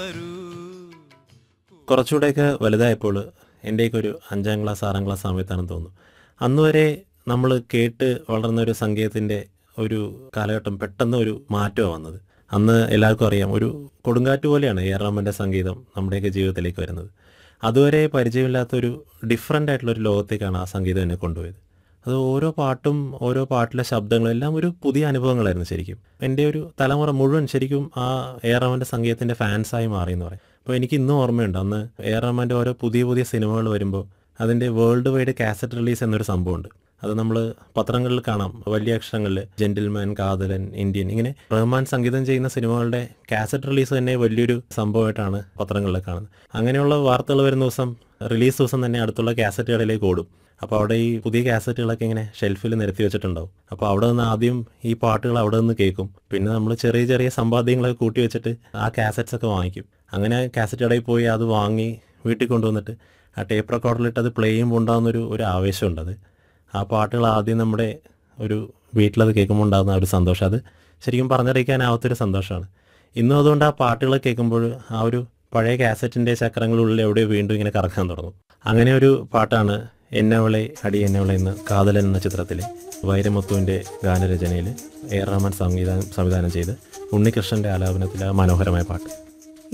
കുറച്ചുകൂടെയൊക്കെ വലുതായപ്പോൾ എൻ്റെയൊക്കെ ഒരു അഞ്ചാം ക്ലാസ് ആറാം ക്ലാസ് സമയത്താണെന്ന് തോന്നുന്നു അന്ന് വരെ നമ്മൾ കേട്ട് വളർന്ന ഒരു സംഗീതത്തിൻ്റെ ഒരു കാലഘട്ടം പെട്ടെന്ന് ഒരു മാറ്റമാണ് വന്നത് അന്ന് എല്ലാവർക്കും അറിയാം ഒരു കൊടുങ്കാറ്റ് പോലെയാണ് എ ആർ റഹ്മാൻ്റെ സംഗീതം നമ്മുടെയൊക്കെ ജീവിതത്തിലേക്ക് വരുന്നത് അതുവരെ പരിചയമില്ലാത്തൊരു ഡിഫറെൻ്റ് ആയിട്ടുള്ള ഒരു ലോകത്തേക്കാണ് ആ സംഗീതം എന്നെ കൊണ്ടുപോയത് അത് ഓരോ പാട്ടും ഓരോ പാട്ടിലെ ശബ്ദങ്ങളും എല്ലാം ഒരു പുതിയ അനുഭവങ്ങളായിരുന്നു ശരിക്കും എൻ്റെ ഒരു തലമുറ മുഴുവൻ ശരിക്കും ആ എ ആർ റഹ്മാൻ്റെ സംഗീതത്തിൻ്റെ ഫാൻസായി മാറി എന്ന് പറയും അപ്പോൾ എനിക്ക് ഇന്നും ഓർമ്മയുണ്ട് അന്ന് എ ആർ റഹ്മാൻ്റെ ഓരോ പുതിയ പുതിയ സിനിമകൾ വരുമ്പോൾ അതിൻ്റെ വേൾഡ് വൈഡ് കാസറ്റ് റിലീസ് എന്നൊരു സംഭവമുണ്ട് അത് നമ്മൾ പത്രങ്ങളിൽ കാണാം വലിയ അക്ഷരങ്ങളിൽ ജെന്റിൽമാൻ കാതലൻ ഇന്ത്യൻ ഇങ്ങനെ റഹ്മാൻ സംഗീതം ചെയ്യുന്ന സിനിമകളുടെ കാസറ്റ് റിലീസ് തന്നെ വലിയൊരു സംഭവമായിട്ടാണ് പത്രങ്ങളിൽ കാണുന്നത് അങ്ങനെയുള്ള വാർത്തകൾ വരുന്ന ദിവസം റിലീസ് ദിവസം തന്നെ അടുത്തുള്ള കാസറ്റ് കടയിലേക്ക് ഓടും അപ്പോൾ അവിടെ ഈ പുതിയ കാസറ്റുകളൊക്കെ ഇങ്ങനെ ഷെൽഫിൽ നിരത്തി വെച്ചിട്ടുണ്ടാവും അപ്പോൾ അവിടെ നിന്ന് ആദ്യം ഈ പാട്ടുകൾ അവിടെ നിന്ന് കേൾക്കും പിന്നെ നമ്മൾ ചെറിയ ചെറിയ സമ്പാദ്യങ്ങളൊക്കെ കൂട്ടി വെച്ചിട്ട് ആ കാസറ്റ്സ് ഒക്കെ വാങ്ങിക്കും അങ്ങനെ കാസറ്റ് കടയിൽ പോയി അത് വാങ്ങി വീട്ടിൽ കൊണ്ടുവന്നിട്ട് ആ ടേപ്പ് റെക്കോർഡിലിട്ട് അത് പ്ലേ ചെയ്യുമ്പോൾ ഉണ്ടാകുന്നൊരു ഒരു ആവേശമുണ്ട് അത് ആ പാട്ടുകൾ ആദ്യം നമ്മുടെ ഒരു വീട്ടിലത് കേൾക്കുമ്പോൾ ഉണ്ടാകുന്ന ആ ഒരു സന്തോഷം അത് ശരിക്കും പറഞ്ഞറിയിക്കാനാവാത്തൊരു സന്തോഷമാണ് ഇന്നും അതുകൊണ്ട് ആ പാട്ടുകൾ കേൾക്കുമ്പോൾ ആ ഒരു പഴയ കാസറ്റിൻ്റെ ചക്രങ്ങളുള്ളിൽ എവിടെയോ വീണ്ടും ഇങ്ങനെ കറക്കാൻ തുടങ്ങും അങ്ങനെ ഒരു പാട്ടാണ് എന്നവളെ അടി എന്നവളെ എന്ന കാതലൻ എന്ന ചിത്രത്തിലെ വൈരമുത്തുവിൻ്റെ ഗാനരചനയിൽ എ ആർ റഹ്മാൻ സംവിധാനം സംവിധാനം ചെയ്ത് ഉണ്ണികൃഷ്ണൻ്റെ ആലാപനത്തിലെ ആ മനോഹരമായ പാട്ട്